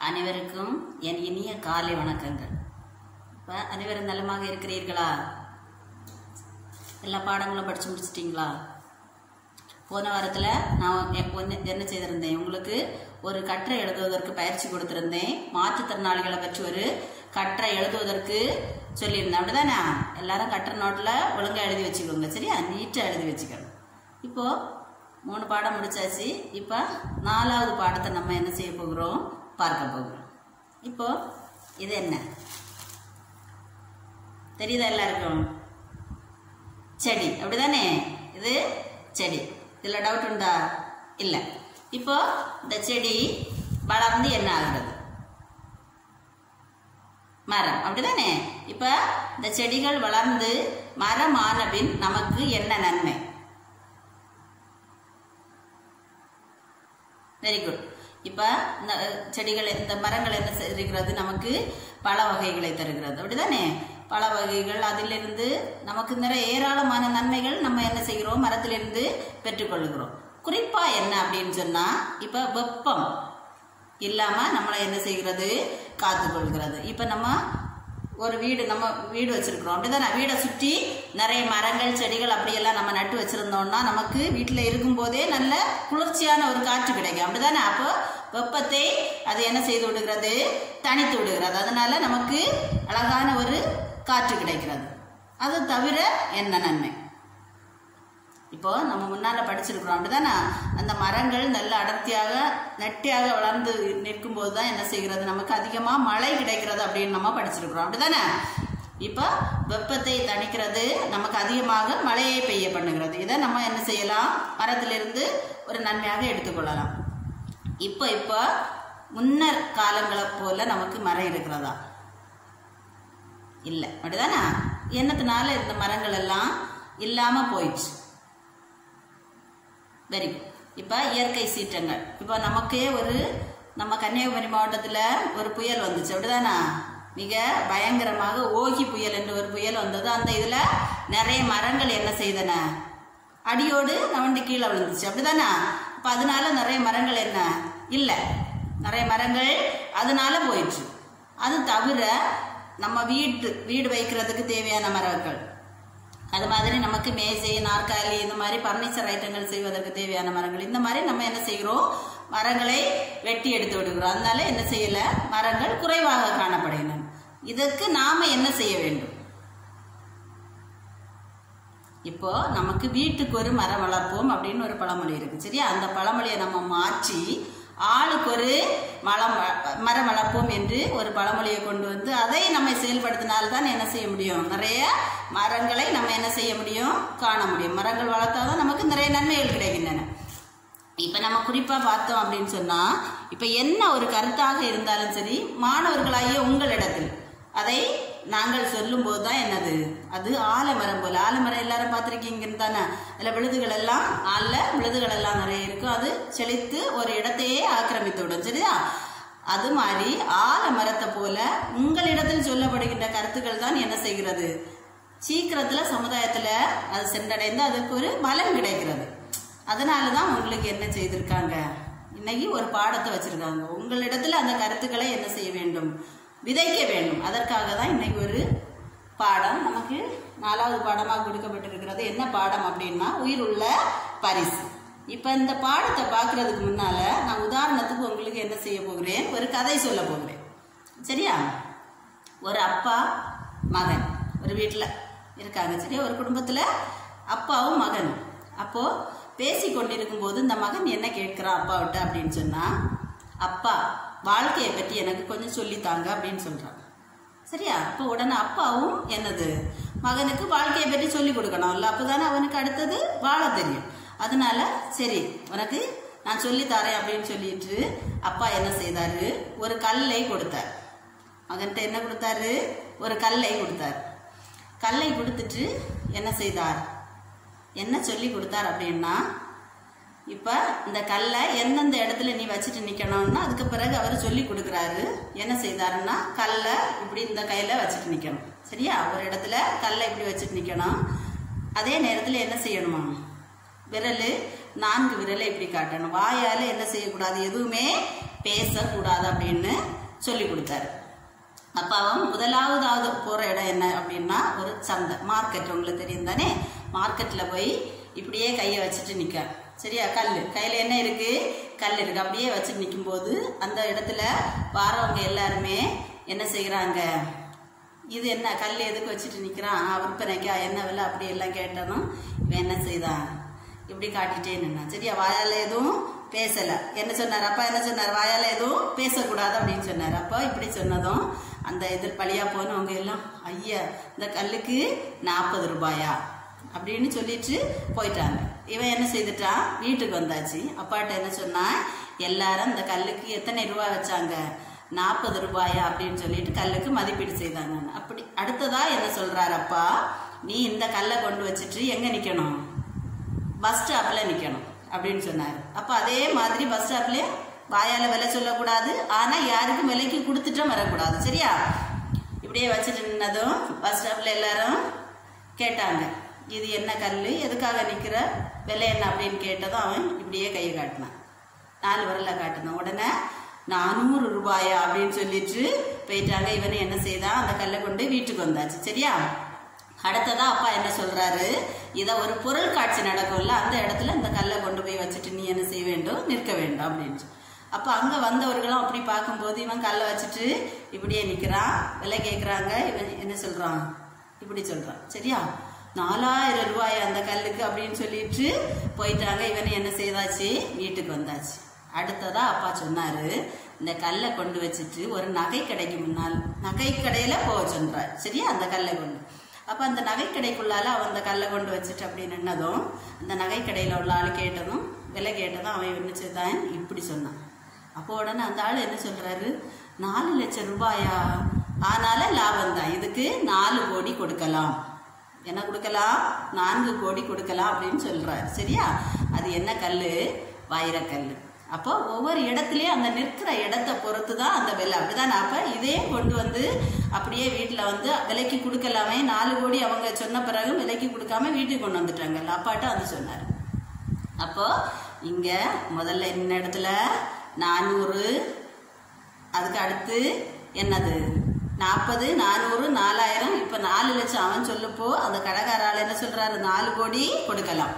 அனைவருக்கும் என் இனிய காலை வணக்கங்கள் இப்போ அனைவரும் நலமாக இருக்கிறீர்களா எல்லா பாடங்களும் படித்து முடிச்சிட்டிங்களா போன வாரத்தில் நான் எ- ஒன்னு- என்ன செய்திருந்தேன் உங்களுக்கு ஒரு கட்டுரை எழுதுவதற்கு பயிற்சி கொடுத்திருந்தேன் மாற்றுத்திறனாளிகளை பற்றி ஒரு கட்டுரை எழுதுவதற்கு சொல்லியிருந்தேன் அப்படிதானே எல்லாரும் கட்டுரை நோட்டில் ஒழுங்காக எழுதி வச்சுக்கோங்க சரியா நீட்டாக எழுதி வச்சுக்கணும் இப்போ மூணு பாடம் முடிச்சாச்சு இப்போ நாலாவது பாடத்தை நம்ம என்ன செய்ய போகிறோம் பார்க்க போகிறோம் இப்போ இது என்ன தெரியுதா எல்லாருக்கும் செடி அப்படிதானே இது செடி இதில் டவுட் உண்டா இல்லை இப்போ இந்த செடி வளர்ந்து என்ன ஆகுறது மரம் அப்படிதானே இப்போ இந்த செடிகள் வளர்ந்து மரம் ஆன பின் நமக்கு என்ன நன்மை வெரி குட் இப்போ இந்த அஹ், செடிகள் இந்த மரங்கள் என்ன செய்கிறது நமக்கு பல வகைகளை தருகிறது அப்படிதானே பல வகைகள் அதிலிருந்து நமக்கு நிறைய ஏராளமான நன்மைகள் நம்ம என்ன செய்கிறோம் மரத்திலிருந்து பெற்றுக்கொள்கிறோம் குறிப்பா என்ன அப்படின்னு சொன்னா இப்ப வெப்பம் இல்லாம நம்மளை என்ன செய்கிறது காத்துக்கொள்கிறது இப்ப நம்ம ஒரு வீடு நம்ம வீடு வச்சிருக்கிறோம் அப்படிதானே வீடை சுற்றி நிறைய மரங்கள் செடிகள் அப்படியெல்லாம் நம்ம நட்டு வச்சிருந்தோம்னா நமக்கு வீட்டில் இருக்கும்போதே நல்ல குளிர்ச்சியான ஒரு காற்று கிடைக்கும் அப்படிதானே அப்போ வெப்பத்தை அது என்ன செய்து விடுகிறது தணித்து விடுகிறது அதனால நமக்கு அழகான ஒரு காற்று கிடைக்கிறது அது தவிர என்ன நன்மை இப்போ நம்ம முன்னால படிச்சிருக்கிறோம் அப்படிதானே அந்த மரங்கள் நல்ல அடர்த்தியாக நெட்டியாக வளர்ந்து நிற்கும் போது தான் என்ன செய்கிறது நமக்கு அதிகமா மழை கிடைக்கிறது அப்படின்னு நம்ம படிச்சிருக்கிறோம் அப்படிதானே இப்போ வெப்பத்தை தணிக்கிறது நமக்கு அதிகமாக மழையை பெய்ய பண்ணுகிறது இதை நம்ம என்ன செய்யலாம் மரத்திலிருந்து ஒரு நன்மையாக எடுத்துக்கொள்ளலாம் இப்போ இப்போ முன்னர் காலங்களை போல நமக்கு மரம் இருக்கிறதா இல்லை அப்படிதானே என்னத்தினால இந்த மரங்கள் எல்லாம் இல்லாம போயிடுச்சு வெரி குட் இப்போ இயற்கை சீற்றங்கள் இப்போ நமக்கே ஒரு நம்ம கன்னியாகுமரி மாவட்டத்தில் ஒரு புயல் வந்துச்சு அப்படிதானா மிக பயங்கரமாக ஓகி புயல் என்று ஒரு புயல் வந்தது அந்த இதில் நிறைய மரங்கள் என்ன செய்தன அடியோடு நவண்டு கீழே விழுந்துச்சு அப்படிதானா அப்போ அதனால நிறைய மரங்கள் என்ன இல்லை நிறைய மரங்கள் அதனால போயிடுச்சு அது தவிர நம்ம வீட்டு வீடு வைக்கிறதுக்கு தேவையான மரங்கள் அது மாதிரி நமக்கு மேஜை நாற்காலி இந்த மாதிரி பர்னிச்சர் ஐட்டங்கள் செய்வதற்கு தேவையான மரங்கள் இந்த மாதிரி நம்ம என்ன செய்கிறோம் மரங்களை வெட்டி எடுத்து விடுகிறோம் அதனால என்ன செய்யல மரங்கள் குறைவாக காணப்படுகின்றன இதற்கு நாம என்ன செய்ய வேண்டும் இப்போ நமக்கு வீட்டுக்கு ஒரு மரம் வளர்ப்போம் அப்படின்னு ஒரு பழமொழி இருக்கு சரியா அந்த பழமொழியை நம்ம மாற்றி ஆளுக்கு ஒரு மலம் வ- மரம் வளர்ப்போம் என்று ஒரு பழமொழியை கொண்டு வந்து அதை நம்ம செயல்படுத்தினால்தான் என்ன செய்ய முடியும் நிறைய மரங்களை நம்ம என்ன செய்ய முடியும் காண முடியும் மரங்கள் வளர்த்தாதான் நமக்கு நிறைய நன்மைகள் கிடைக்கின்றன இப்ப நம்ம குறிப்பா பார்த்தோம் அப்படின்னு சொன்னா இப்ப என்ன ஒரு கருத்தாக இருந்தாலும் சரி மாணவர்களாகிய உங்களிடத்தில் அதை நாங்கள் சொல்லும் போதுதான் என்னது அது ஆலமரம் போல ஆலமரம் எல்லாரும் பார்த்திருக்கீங்கன்னு தானே அதுல விழுதுகள் எல்லாம் ஆல விழுதுகள் எல்லாம் நிறைய இருக்கும் அது செழித்து ஒரு இடத்தையே ஆக்கிரமித்து விடும் சரியா அது மாதிரி ஆலமரத்தை போல உங்களிடத்தில் சொல்லப்படுகின்ற கருத்துக்கள் தான் என்ன செய்கிறது சீக்கிரத்துல சமுதாயத்துல அது சென்றடைந்து அதுக்கு ஒரு பலன் கிடைக்கிறது அதனால தான் உங்களுக்கு என்ன செய்திருக்காங்க இன்னைக்கு ஒரு பாடத்தை வச்சிருக்காங்க உங்களிடத்துல அந்த கருத்துக்களை என்ன செய்ய வேண்டும் விதைக்க வேண்டும் அதற்காக தான் இன்னைக்கு ஒரு பாடம் நமக்கு நாலாவது பாடமாக கொடுக்கப்பட்டிருக்கிறது என்ன பாடம் அப்படின்னா உயிர் உள்ள பரிசு இப்போ இந்த பாடத்தை பார்க்கறதுக்கு முன்னால நான் உதாரணத்துக்கு உங்களுக்கு என்ன செய்ய போகிறேன் ஒரு கதை சொல்ல போகிறேன் சரியா ஒரு அப்பா மகன் ஒரு வீட்டில் இருக்காங்க சரியா ஒரு குடும்பத்தில் அப்பாவும் மகனும் அப்போ பேசி கொண்டிருக்கும் போது இந்த மகன் என்ன கேட்கிறான் அப்பாவிட்ட அப்படின்னு சொன்னா அப்பா வாழ்க்கையை பற்றி எனக்கு கொஞ்சம் சொல்லித்தாங்க அப்படின்னு சொல்றான் சரியா அப்போ உடனே அப்பாவும் என்னது மகனுக்கு வாழ்க்கையை பற்றி சொல்லி கொடுக்கணும்ல அப்பதானே அவனுக்கு அடுத்தது வாழ தெரியும் அதனால சரி உனக்கு நான் சொல்லி தரேன் அப்படின்னு சொல்லிட்டு அப்பா என்ன செய்தாரு ஒரு கல்லை கொடுத்தார் மகன்கிட்ட என்ன கொடுத்தாரு ஒரு கல்லை கொடுத்தார் கல்லை கொடுத்துட்டு என்ன செய்தார் என்ன சொல்லி கொடுத்தார் அப்படின்னா இப்போ இந்த கல்லை எந்தெந்த இடத்துல நீ வச்சுட்டு நிற்கணும்னா அதுக்கு பிறகு அவர் சொல்லி கொடுக்குறாரு என்ன செய்தாருன்னா கல்லை இப்படி இந்த கையில் வச்சுட்டு நிற்கணும் சரியா ஒரு இடத்துல கல்லை இப்படி வச்சுட்டு நிற்கணும் அதே நேரத்தில் என்ன செய்யணுமா விரல் நான்கு விரலை இப்படி காட்டணும் வாயால் என்ன செய்யக்கூடாது எதுவுமே பேசக்கூடாது அப்படின்னு சொல்லி கொடுத்தாரு அப்ப அவன் முதலாவதாவது போற இடம் என்ன அப்படின்னா ஒரு சந்தை மார்க்கெட் உங்களுக்கு தெரியும் தானே மார்க்கெட்ல போய் இப்படியே கையை வச்சுட்டு நிக்க சரியா கல் கையில என்ன இருக்கு கல் இருக்கு அப்படியே வச்சுட்டு நிற்கும் போது அந்த இடத்துல வாரவங்க எல்லாருமே என்ன செய்யறாங்க இது என்ன கல் எதுக்கு வச்சுட்டு நிக்கிறான் ஆ, விற்பனைக்கா என்ன விலை அப்படி எல்லாம் கேட்டதும் இவன் என்ன செய்தான் இப்படி காட்டிட்டே நின்னான் சரியா வாயால எதுவும் பேசல என்ன சொன்னார் அப்பா என்ன சொன்னார் வாயால எதுவும் பேசக்கூடாது அப்படின்னு சொன்னார் அப்போ இப்படி சொன்னதும் அந்த இதில் பழியா போனவங்க எல்லாம் ஐயா இந்த கல்லுக்கு நாற்பது ரூபாயா அப்படின்னு சொல்லிட்டு போயிட்டாங்க இவன் என்ன செய்துட்டான் வீட்டுக்கு வந்தாச்சு அப்பாட்ட என்ன சொன்னா எல்லாரும் இந்த கல்லுக்கு எத்தனை ரூபாய் வச்சாங்க நாற்பது ரூபாயா அப்படின்னு சொல்லிட்டு கல்லுக்கு மதிப்பீடு செய்தாங்க அப்படி அடுத்ததா என்ன சொல்றாரு அப்பா நீ இந்த கல்லை கொண்டு வச்சுட்டு எங்க நிக்கணும் பஸ் ஸ்டாப்ல நிக்கணும் அப்படின்னு சொன்னாரு அப்ப அதே மாதிரி பஸ் ஸ்டாப்ல வாயால விலை சொல்லக்கூடாது ஆனா யாருக்கும் விலைக்கு கொடுத்துட்டும் வரக்கூடாது சரியா இப்படியே வச்சுட்டு நின்னதும் பஸ் ஸ்டாப்ல எல்லாரும் கேட்டாங்க இது என்ன கல் எதுக்காக நிக்கிற விலை என்ன அப்படின்னு கேட்டதும் அவன் இப்படியே கையை காட்டினான் நாலு விரல காட்டினான் உடனே நானூறு ரூபாயா அப்படின்னு சொல்லிட்டு போயிட்டாங்க இவனை என்ன செய்தான் அந்த கல்லை கொண்டு வீட்டுக்கு வந்தாச்சு சரியா அடுத்ததா அப்பா என்ன சொல்றாரு இத ஒரு பொருள் காட்சி நடக்கும்ல அந்த இடத்துல இந்த கல்லை கொண்டு போய் வச்சுட்டு நீ என்ன செய்ய வேண்டும் நிற்க வேண்டும் அப்படின்னு அப்ப அங்க வந்தவர்களும் அப்படி பார்க்கும்போது இவன் கல்லை வச்சுட்டு இப்படியே நிக்கிறான் விலை கேக்குறாங்க இவன் என்ன சொல்றான் இப்படி சொல்றான் சரியா நாலாயிரம் ரூபாய் அந்த கல்லுக்கு அப்படின்னு சொல்லிட்டு போயிட்டாங்க இவன் என்ன செய்தாச்சு வீட்டுக்கு வந்தாச்சு அடுத்ததா அப்பா சொன்னாரு இந்த கல்லை கொண்டு வச்சுட்டு ஒரு நகை கடைக்கு முன்னால் நகை கடையில போக சொல்றார் சரியா அந்த கல்லை கொண்டு அப்ப அந்த நகை கடைக்குள்ளால அவன் அந்த கல்லை கொண்டு வச்சுட்டு அப்படி நின்னதும் அந்த நகை கடையில உள்ள ஆள் கேட்டதும் விலை கேட்டதும் அவன் என்ன செய்தான் இப்படி சொன்னான் அப்போ உடனே அந்த ஆள் என்ன சொல்றாரு நாலு லட்சம் ரூபாயா ஆனால லாபம் தான் இதுக்கு நாலு கோடி கொடுக்கலாம் என்ன கொடுக்கலாம் நான்கு கோடி கொடுக்கலாம் அப்படின்னு சொல்றாரு சரியா அது என்ன கல்லு வைரக்கல்லு அப்போ ஒவ்வொரு இடத்துலயும் அந்த நிற்கிற இடத்தை பொறுத்து தான் அந்த விலை அப்படிதான் அப்ப இதே கொண்டு வந்து அப்படியே வீட்டுல வந்து விலைக்கு கொடுக்கலாமே நாலு கோடி அவங்க சொன்ன பிறகு விலைக்கு கொடுக்காம வீட்டுக்கு கொண்டு வந்துட்டாங்கல்ல அப்பாட்ட வந்து சொன்னாரு அப்போ இங்க முதல்ல என்ன இடத்துல நானூறு அதுக்கு அடுத்து என்னது நாற்பது நானூறு நாலாயிரம் இப்ப நாலு லட்சம் அவன் சொல்லப்போ அந்த கடைக்காரால் என்ன சொல்றாரு நாலு கோடி கொடுக்கலாம்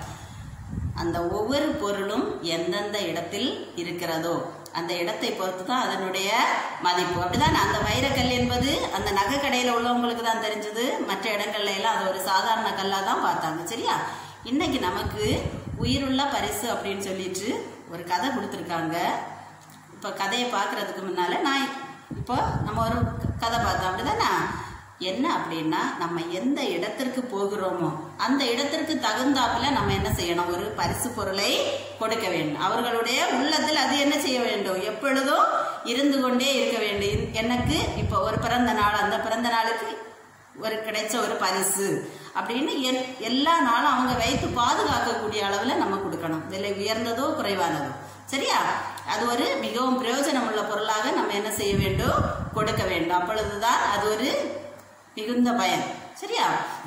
அந்த ஒவ்வொரு பொருளும் எந்தெந்த இடத்தில் இருக்கிறதோ அந்த இடத்தை பொறுத்து தான் அதனுடைய மதிப்பு அப்படிதான் அந்த வைரக்கல் என்பது அந்த நகை கடையில உள்ளவங்களுக்கு தான் தெரிஞ்சது மற்ற இடங்கள்ல எல்லாம் அது ஒரு சாதாரண கல்லா தான் பார்த்தாங்க சரியா இன்னைக்கு நமக்கு உயிருள்ள பரிசு அப்படின்னு சொல்லிட்டு ஒரு கதை கொடுத்துருக்காங்க இப்போ கதையை பார்க்கறதுக்கு முன்னால நான் இப்போ நம்ம ஒரு கதை பார்த்தோம் அப்படிதானே என்ன அப்படின்னா நம்ம எந்த இடத்திற்கு போகிறோமோ அந்த இடத்திற்கு தகுந்தாப்புல நம்ம என்ன செய்யணும் ஒரு பரிசு பொருளை கொடுக்க வேண்டும் அவர்களுடைய உள்ளத்தில் அது என்ன செய்ய வேண்டும் எப்பொழுதும் இருந்து கொண்டே இருக்க வேண்டும் எனக்கு இப்போ ஒரு பிறந்த நாள் அந்த பிறந்த நாளுக்கு ஒரு கிடைச்ச ஒரு பரிசு அப்படின்னு எல்- எல்லா நாளும் அவங்க வைத்து பாதுகாக்கக்கூடிய அளவுல நம்ம கொடுக்கணும் விலை உயர்ந்ததோ குறைவானதோ சரியா அது ஒரு மிகவும் பிரயோஜனம் உள்ள பொருளாக நம்ம என்ன செய்ய வேண்டும் கொடுக்க வேண்டும் அப்பொழுதுதான் அது ஒரு மிகுந்த பயன் சரியா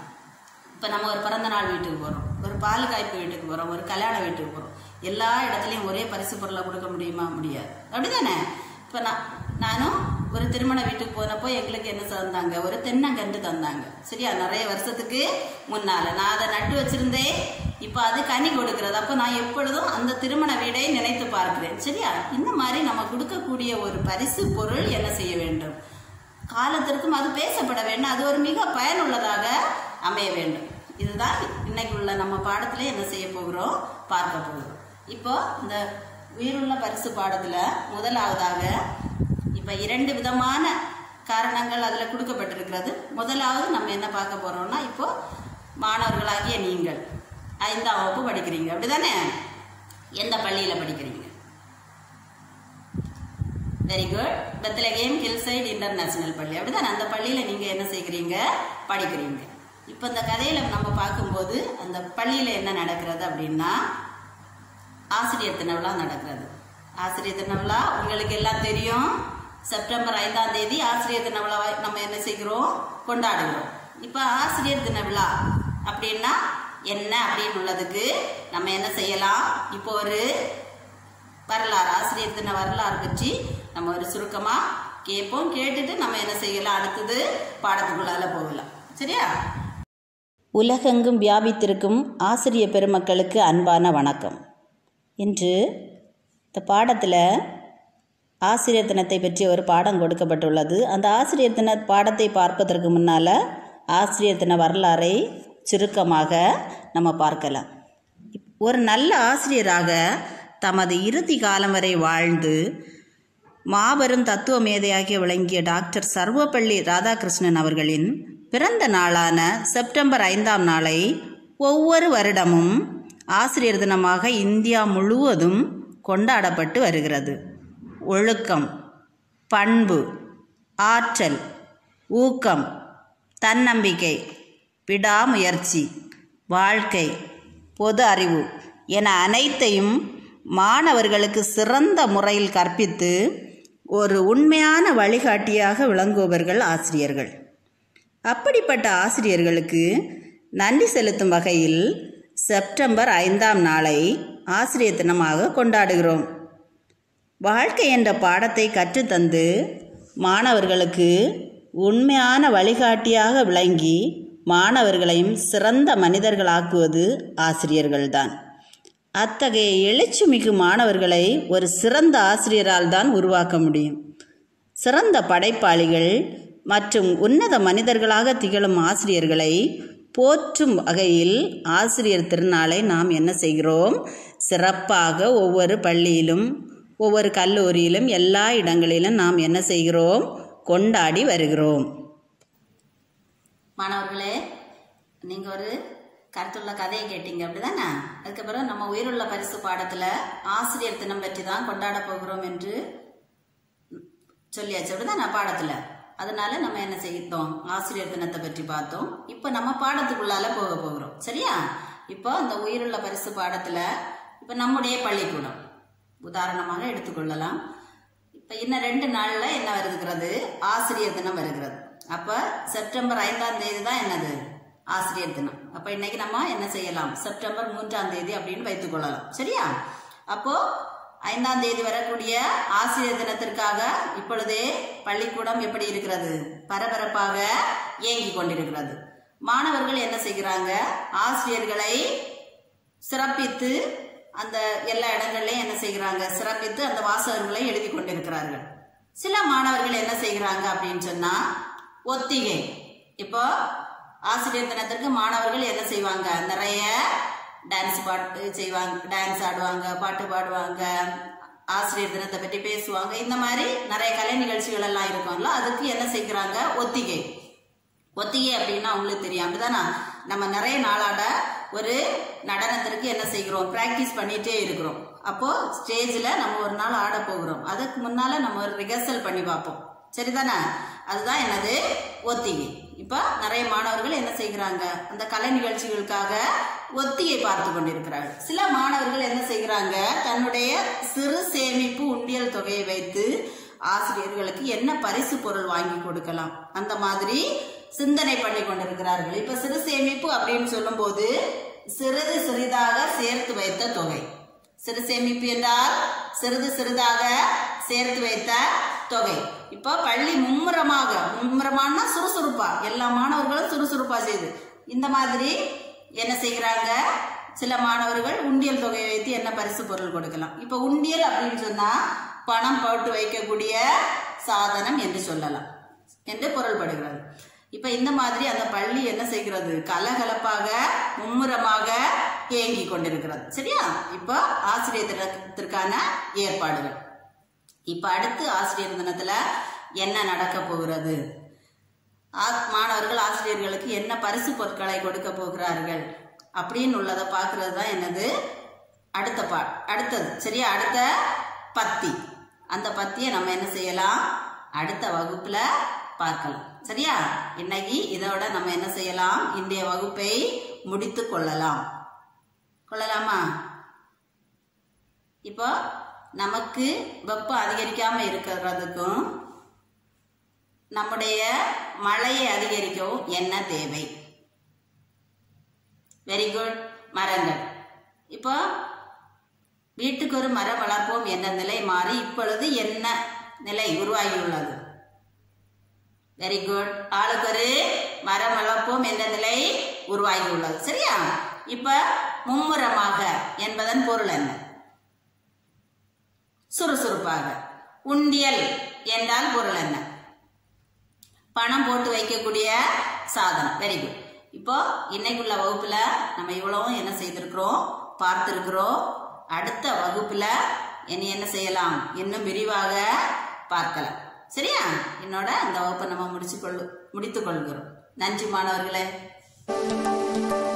இப்போ நம்ம ஒரு பிறந்த நாள் வீட்டுக்கு போகிறோம் ஒரு பால் காய்ப்பு வீட்டுக்கு போகிறோம் ஒரு கல்யாண வீட்டுக்கு போகிறோம் எல்லா இடத்துலையும் ஒரே பரிசு பொருளை கொடுக்க முடியுமா முடியாது அப்படிதானே இப்போ நான் நானும் ஒரு திருமண வீட்டுக்கு போனப்போ எங்களுக்கு என்ன தந்தாங்க ஒரு தென்னங்கன்று தந்தாங்க சரியா நிறைய வருஷத்துக்கு முன்னால நான் அதை நட்டு வச்சிருந்தேன் இப்போ அது கனி கொடுக்கிறது அப்போ நான் எப்பொழுதும் அந்த திருமண வீடை நினைத்து பார்க்கிறேன் சரியா இந்த மாதிரி நம்ம கொடுக்கக்கூடிய ஒரு பரிசு பொருள் என்ன செய்ய வேண்டும் காலத்திற்கும் அது பேசப்பட வேண்டும் அது ஒரு மிக பயனுள்ளதாக அமைய வேண்டும் இதுதான் இன்னைக்கு உள்ள நம்ம பாடத்துல என்ன செய்ய போகிறோம் பார்க்க போகிறோம் இப்போ இந்த உயிருள்ள பரிசு பாடத்துல முதலாவதாக இப்ப இரண்டு விதமான காரணங்கள் அதுல கொடுக்கப்பட்டிருக்கிறது முதலாவது நம்ம என்ன பார்க்க போறோம்னா இப்போ மாணவர்களாகிய நீங்கள் ஐந்தாம் வகுப்பு படிக்கிறீங்க அப்படிதானே எந்த பள்ளியில படிக்கிறீங்க very good Bethlehem hillside international பள்ளி அப்படிதான் அந்த பள்ளியில நீங்க என்ன செய்கிறீங்க படிக்கிறீங்க இப்போ இந்த கதையில நம்ம பார்க்கும்போது அந்த பள்ளியில என்ன நடக்கிறது அப்படின்னா ஆசிரியர் திருவிழா நடக்கிறது ஆசிரியர் திருவிழா உங்களுக்கு எல்லாம் தெரியும் செப்டம்பர் ஐந்தாம் தேதி ஆசிரியர் திருவிழாவை நம்ம என்ன செய்கிறோம் கொண்டாடுகிறோம் இப்போ ஆசிரியர் தின விழா அப்படின்னா என்ன அப்படின்னு உள்ளதுக்கு நம்ம என்ன செய்யலாம் இப்போ ஒரு வரலாறு ஆசிரியர் தின வரலாறு பற்றி நம்ம ஒரு சுருக்கமா கேட்போம் கேட்டுட்டு நம்ம என்ன செய்யலாம் அடுத்தது பாடத்துக்குள்ளால போகலாம் சரியா உலகெங்கும் வியாபித்திருக்கும் ஆசிரிய பெருமக்களுக்கு அன்பான வணக்கம் இன்று இந்த பாடத்தில் ஆசிரியர் தினத்தை பற்றி ஒரு பாடம் கொடுக்கப்பட்டுள்ளது அந்த ஆசிரியர் தின பாடத்தை பார்ப்பதற்கு முன்னால் ஆசிரியர் தின வரலாறை சுருக்கமாக நம்ம பார்க்கலாம் ஒரு நல்ல ஆசிரியராக தமது இறுதி காலம் வரை வாழ்ந்து மாபெரும் தத்துவ மேதையாக விளங்கிய டாக்டர் சர்வப்பள்ளி ராதாகிருஷ்ணன் அவர்களின் பிறந்த நாளான செப்டம்பர் ஐந்தாம் நாளை ஒவ்வொரு வருடமும் ஆசிரியர் தினமாக இந்தியா முழுவதும் கொண்டாடப்பட்டு வருகிறது ஒழுக்கம் பண்பு ஆற்றல் ஊக்கம் தன்னம்பிக்கை விடாமுயற்சி வாழ்க்கை பொது அறிவு என அனைத்தையும் மாணவர்களுக்கு சிறந்த முறையில் கற்பித்து ஒரு உண்மையான வழிகாட்டியாக விளங்குபவர்கள் ஆசிரியர்கள் அப்படிப்பட்ட ஆசிரியர்களுக்கு நன்றி செலுத்தும் வகையில் செப்டம்பர் ஐந்தாம் நாளை ஆசிரியர் தினமாக கொண்டாடுகிறோம் வாழ்க்கை என்ற பாடத்தை கற்றுத்தந்து மாணவர்களுக்கு உண்மையான வழிகாட்டியாக விளங்கி மாணவர்களையும் சிறந்த மனிதர்களாக்குவது ஆசிரியர்கள்தான் அத்தகைய எழுச்சிமிகு மாணவர்களை ஒரு சிறந்த ஆசிரியரால் தான் உருவாக்க முடியும் சிறந்த படைப்பாளிகள் மற்றும் உன்னத மனிதர்களாக திகழும் ஆசிரியர்களை போற்றும் வகையில் ஆசிரியர் திருநாளை நாம் என்ன செய்கிறோம் சிறப்பாக ஒவ்வொரு பள்ளியிலும் ஒவ்வொரு கல்லூரியிலும் எல்லா இடங்களிலும் நாம் என்ன செய்கிறோம் கொண்டாடி வருகிறோம் மாணவர்களே நீங்கள் ஒரு கருத்துள்ள கதையை கேட்டீங்க அப்படிதானே அதுக்கப்புறம் நம்ம உயிருள்ள பரிசு பாடத்தில் ஆசிரியர் தினம் பற்றி தான் கொண்டாட போகிறோம் என்று சொல்லியாச்சு அப்படிதானே பாடத்தில் அதனால நம்ம என்ன செய்தோம் ஆசிரியர் தினத்தை பற்றி பார்த்தோம் இப்போ நம்ம பாடத்துக்குள்ளால போக போகிறோம் சரியா இப்போ அந்த உயிருள்ள பரிசு பாடத்தில் இப்போ நம்முடைய பள்ளிக்கூடம் உதாரணமாக எடுத்துக்கொள்ளலாம் இப்போ இன்னும் ரெண்டு நாளில் என்ன வருகிறது ஆசிரியர் தினம் வருகிறது அப்போ செப்டம்பர் ஐந்தாம் தேதி தான் என்னது ஆசிரியர் தினம் அப்போ இன்னைக்கு நம்ம என்ன செய்யலாம் செப்டம்பர் மூன்றாம் தேதி அப்படின்னு வைத்துக் கொள்ளலாம் சரியா அப்போ ஐந்தாம் தேதி வரக்கூடிய ஆசிரியர் தினத்திற்காக இப்பொழுதே பள்ளிக்கூடம் எப்படி இருக்கிறது பரபரப்பாக இயங்கி கொண்டிருக்கிறது மாணவர்கள் என்ன செய்கிறாங்க ஆசிரியர்களை சிறப்பித்து அந்த எல்லா இடங்கள்லையும் என்ன செய்கிறாங்க சிறப்பித்து அந்த வாசகங்களை எழுதி கொண்டிருக்கிறார்கள் சில மாணவர்கள் என்ன செய்கிறாங்க அப்படின்னு சொன்னா ஒத்திகை இப்போ ஆசிரியர் தினத்திற்கு மாணவர்கள் என்ன செய்வாங்க நிறைய டான்ஸ் பாட்டு செய்வாங்க டான்ஸ் ஆடுவாங்க பாட்டு பாடுவாங்க ஆசிரியர் தினத்தை பற்றி பேசுவாங்க இந்த மாதிரி நிறைய கலை நிகழ்ச்சிகள் எல்லாம் இருக்கும்ல அதுக்கு என்ன செய்கிறாங்க ஒத்திகை ஒத்திகை அப்படின்னா உங்களுக்கு தெரியும் அப்படிதானா நம்ம நிறைய நாளாட ஒரு நடனத்திற்கு என்ன செய்கிறோம் பிராக்டிஸ் பண்ணிட்டே இருக்கிறோம் அப்போ ஸ்டேஜில் நம்ம ஒரு நாள் ஆட போகிறோம் அதுக்கு முன்னால நம்ம ஒரு ரிஹர்சல் பண்ணி பார்ப்போம் சரிதானே அதுதான் என்னது ஒத்திகை இப்போ நிறைய மாணவர்கள் என்ன செய்கிறாங்க அந்த கலை நிகழ்ச்சிகளுக்காக ஒத்திகை பார்த்து கொண்டிருக்கிறார்கள் சில மாணவர்கள் என்ன செய்கிறாங்க தன்னுடைய சிறு சேமிப்பு உண்டியல் தொகையை வைத்து ஆசிரியர்களுக்கு என்ன பரிசு பொருள் வாங்கி கொடுக்கலாம் அந்த மாதிரி சிந்தனை பண்ணி கொண்டிருக்கிறார்கள் இப்ப சிறு சேமிப்பு அப்படின்னு சொல்லும்போது சிறிது சிறிதாக சேர்த்து வைத்த தொகை சிறு சேமிப்பு என்றால் சிறிது சிறிதாக சேர்த்து வைத்த தொகை இப்போ பள்ளி மும்முரமாக மும்முரமானா சுறுசுறுப்பா எல்லா மாணவர்களும் சுறுசுறுப்பா செய்து இந்த மாதிரி என்ன செய்கிறாங்க சில மாணவர்கள் உண்டியல் தொகையை வைத்து என்ன பரிசு பொருள் கொடுக்கலாம் இப்போ உண்டியல் அப்படின்னு சொன்னா பணம் போட்டு வைக்கக்கூடிய சாதனம் என்று சொல்லலாம் என்று பொருள்படுகிறது இப்ப இந்த மாதிரி அந்த பள்ளி என்ன செய்கிறது கலகலப்பாக மும்முரமாக இயங்கி கொண்டிருக்கிறது சரியா இப்போ ஆசிரியர் தினத்திற்கான ஏற்பாடுகள் இப்ப அடுத்து ஆசிரியர் தினத்துல என்ன நடக்க போகிறது ஆ- மாணவர்கள் ஆசிரியர்களுக்கு என்ன பரிசு பொருட்களை கொடுக்க போகிறார்கள் அப்படின்னு உள்ளதை பார்க்கறது தான் என்னது அடுத்த பா அடுத்தது சரியா அடுத்த பத்தி அந்த பத்தியை நம்ம என்ன செய்யலாம் அடுத்த வகுப்புல பார்க்கலாம் சரியா இன்னைக்கு இதோட நம்ம என்ன செய்யலாம் இன்றைய வகுப்பை முடித்து கொள்ளலாம் கொள்ளலாமா இப்போ நமக்கு வெப்பம் அதிகரிக்காம இருக்கிறதுக்கும் நம்முடைய மழையை அதிகரிக்கவும் என்ன தேவை வெரி குட் மரங்கள் இப்போ வீட்டுக்கு ஒரு மரம் வளர்ப்போம் என்ற நிலை மாறி இப்பொழுது என்ன நிலை உருவாகியுள்ளது வெரி குட் ஆளுக்கு ஒரு மரம் வளர்ப்போம் என்ற நிலை உருவாகி உள்ளது சரியா இப்ப மும்முரமாக என்பதன் பொருள் என்ன சுறுசுறுப்பாக உண்டியல் என்றால் பொருள் என்ன பணம் போட்டு வைக்கக்கூடிய சாதனம் வெரி குட் இப்போ இன்னைக்குள்ள வகுப்புல நம்ம இவ்வளவும் என்ன செய்திருக்கிறோம் பார்த்திருக்கிறோம் அடுத்த வகுப்புல இனி என்ன செய்யலாம் இன்னும் விரிவாக பார்க்கலாம் சரியா என்னோட அந்த வகுப்பை நம்ம முடிச்சு கொள்ளு முடித்துக் கொள்கிறோம் நன்றி மாணவர்களே